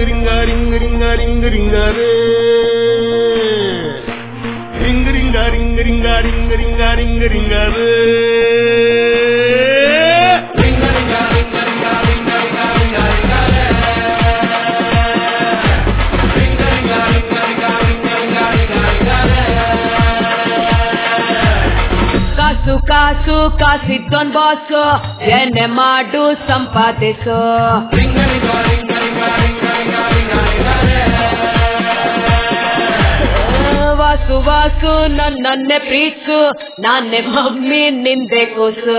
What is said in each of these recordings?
ring a ರಿಂಗ ರಿಂಗ ರಿಂಗ ರಿಂಗ ರೇ ರಿಂಗ ರಿಂಗ ರಿಂಗ ರಿಂಗ ರಿಂಗ ರಿಂಗ ರಿಂಗ ರಿಂಗ ರೇ ಕಾಸು ಕಾಸು ಕಾಸಿದ್ದೊನ್ ಬಾಸು ಏನೇ ಮಾಡು ಸಂಪಾದಿಸು ವಾಸು ವಾಸು ನನ್ನನ್ನೇ ಪ್ರೀತ್ಸು ನಾನೇ ಮಮ್ಮಿ ನಿಂದೆ ಕೂಸು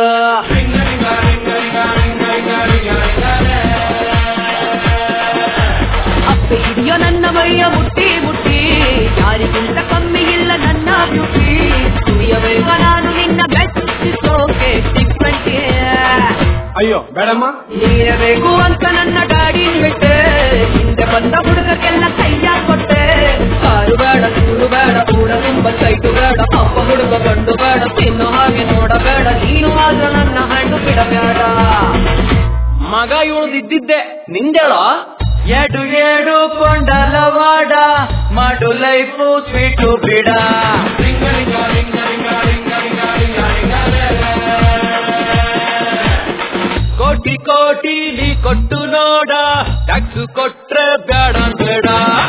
ಅಪ್ಪ ಹಿಡಿಯೋ ನನ್ನ ಮೈಯ ಮುಟ್ಟಿ ಮುಟ್ಟಿ ಯಾರಿಗಿಂತ ಕಮ್ಮಿ ಇಲ್ಲ ನನ್ನ ಬ್ಯೂಟಿ ಕುಡಿಯಬೇಕ ನಾನು ನಿನ್ನ ಬೆಚ್ಚಿಸೋಕೆ ಟಿಪ್ಪಂಟಿ ಅಯ್ಯೋ ಬೇಡಮ್ಮ ನೀಡಬೇಕು ಅಂತ ನನ್ನ ಗಾಡಿ ಬಿಟ್ಟೆ ಹಿಂದೆ ಬಂದ ಹುಡುಗಕ್ಕೆಲ್ಲ ಕೈಯ ಕೊಟ್ಟೆ ಕಾರು ಬೇಡ ಸೂರು ಬೇಡ ಕೂಡ ತುಂಬ ಸೈಟು ಬೇಡ ಅಪ್ಪ ಹುಡುಗ ಗಂಡು ಬೇಡ ತಿನ್ನೋ ಹಾಗೆ ನೋಡಬೇಡ ನೀನು ಆದ್ರೆ ನನ್ನ ಹಣ್ಣು ಬಿಡಬೇಡ ಮಗ ಇವಳು ಇದ್ದಿದ್ದೆ ನಿಂದೇಳೋ ಎಡು ಎಡು ಕೊಂಡಲವಾಡ ಮಾಡು ಲೈಫು ಸ್ವೀಟು ಬಿಡ ಕೋಟಿ ಕೋಟಿ ನೀ ಕೊಟ್ಟು ನೋಡ ಟ್ಯಾಕ್ಸ್ ಕೊಟ್ರೆ ಬೇಡ ಬೇಡ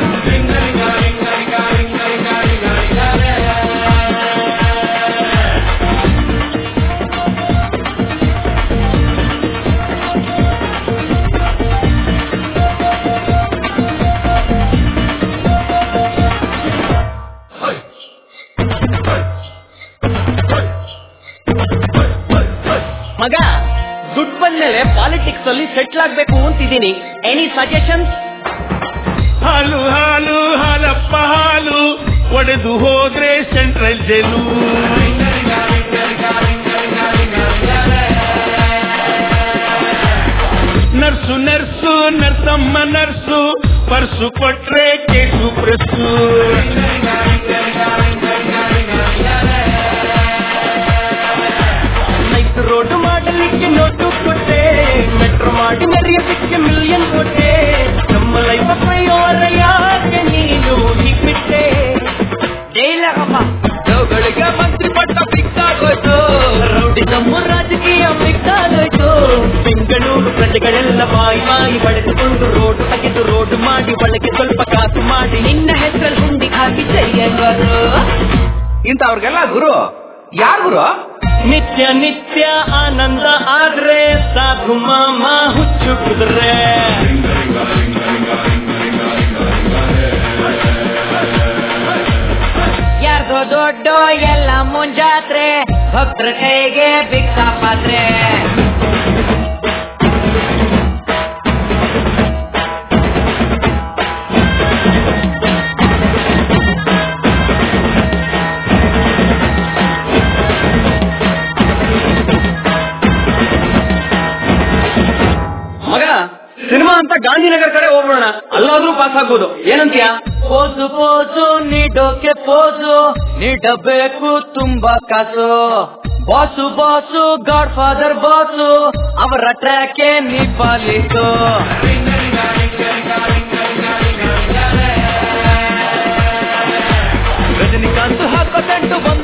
ಮಗ ದುಡ್ಡು ಬಂದ್ಮೇಲೆ ಪಾಲಿಟಿಕ್ಸ್ ಅಲ್ಲಿ ಸೆಟ್ಲ್ ಆಗ್ಬೇಕು ಅಂತಿದ್ದೀನಿ ಎನಿ ಸಜೆಷನ್ಸ್ ಹಾಲು ಹಾಲು ಹಾಲಪ್ಪ ಹಾಲು ಒಡೆದು ಹೋದ್ರೆ ಸೆಂಟ್ರಲ್ ಜೈಲು ನರ್ಸು ನರ್ಸು ನರ್ಸಮ್ಮ ನರ್ಸು ಪರ್ಸು ಕೊಟ್ರೆ ಕೇಸು ಪ್ರೆಸ್ಸು ನೈಟ್ ರೋಡ್ ಮಾಡಲಿಕ್ಕೆ ನೋಟು ಕೊಟ್ಟೆ ಮೆಟ್ರೋ ಮಾಡಿ ಮೆರೆಯೋದಕ್ಕೆ ಮಿಲಿಯನ್ ಕೊಟ್ಟೆ ನಮ್ಮ ಲೈಫ್ ಪ್ರಯೋರ ಯಾಕೆ ನೀನು ಹೀಗ್ಬಿಟ್ಟೆ ಜೈಲಗಪ್ಪ ಗಳಿಗೆ ಮಂತ್ರಿ ಪಟ್ಟ ಬಿಕ್ಕಾಗೋಯ್ತು ರೌಡಿ ನಮ್ಮ ರಾಜಕೀಯ ಬಿಕ್ಕಾಗೋಯ್ತು ಬೆಂಗಳೂರು ಪ್ರಜೆಗಳೆಲ್ಲ ಬಾಯಿ ಬಾಯಿ ಬಳೆದುಕೊಂಡು ರೋಡ್ ತೆಗೆದು ರೋಡ್ ಮಾಡಿ ಒಳಗೆ ಸ್ವಲ್ಪ ಕಾಸು ಮಾಡಿ ನಿನ್ನ ಹೆಸರಲ್ಲಿ ಹುಂಡಿ ಹಾಕಿ ಜೈಯಂಗರು ಇಂಥವ್ರಿಗೆಲ್ಲ ಗುರು ಯಾರು ಗುರು ನಿತ್ಯ ನಿತ್ಯ ಆನಂದ ಆದ್ರೆ ಸಾಧು ಮಾಮ ಹುಚ್ಚು ಕುದುರೆ ಯಾರ್ದೋ ದೊಡ್ಡ ಎಲ್ಲ ಮುಂಜಾತ್ರೆ ಭಕ್ತರ ಕೈಗೆ ಭಿಕ್ಷಾ ಪಾತ್ರೆ ಮಗ ಸಿನಿಮಾ ಅಂತ ಗಾಂಧಿನಗರ್ ಕಡೆ ಹೋಗ್ಬಿಡೋಣ ಅಲ್ಲಾದ್ರೂ ಪಾಸ್ ಆಗ್ಬೋದು ಏನಂತೀಯ ಪೋಸು ಪೋಸು ನೀಡೋಕೆ ಪೋಸು ನೀಡಬೇಕು ತುಂಬಾ ಕಾಸು boss boss godfather boss ಅವರ ಟ್ರ್ಯಾಕೆ ನೀ ಪಾಲಿಸು ರಜನಿಕಾಂತ್ ಹಾಕೋ ತಂಟು